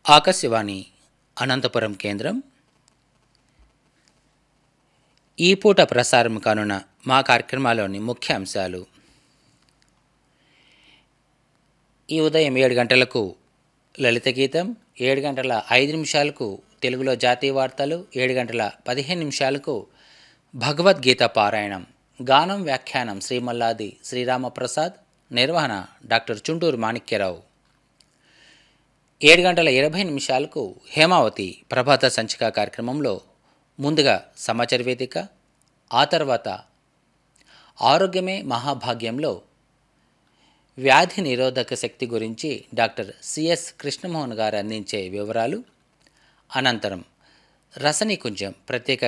ఆకాశవాణి అనంతపురం కేంద్రం ఈ పూట ప్రసారం కానున్న మా కార్యక్రమాలోని ముఖ్య అంశాలు ఈ ఉదయం ఏడు గంటలకు లలిత గీతం ఏడు గంటల ఐదు నిమిషాలకు తెలుగులో జాతీయ వార్తలు ఏడు గంటల పదిహేను నిమిషాలకు భగవద్గీత పారాయణం గానం వ్యాఖ్యానం శ్రీమల్లాది శ్రీరామప్రసాద్ నిర్వహణ డాక్టర్ చుంటూరు మాణిక్యరావు ఏడు గంటల ఇరవై నిమిషాలకు హేమావతి ప్రభాత సంచిక కార్యక్రమంలో ముందుగా సమాచార వేదిక ఆ తర్వాత ఆరోగ్యమే మహాభాగ్యంలో వ్యాధి నిరోధక శక్తి గురించి డాక్టర్ సిఎస్ కృష్ణమోహన్ గారు అందించే వివరాలు అనంతరం రసనికుంజం ప్రత్యేక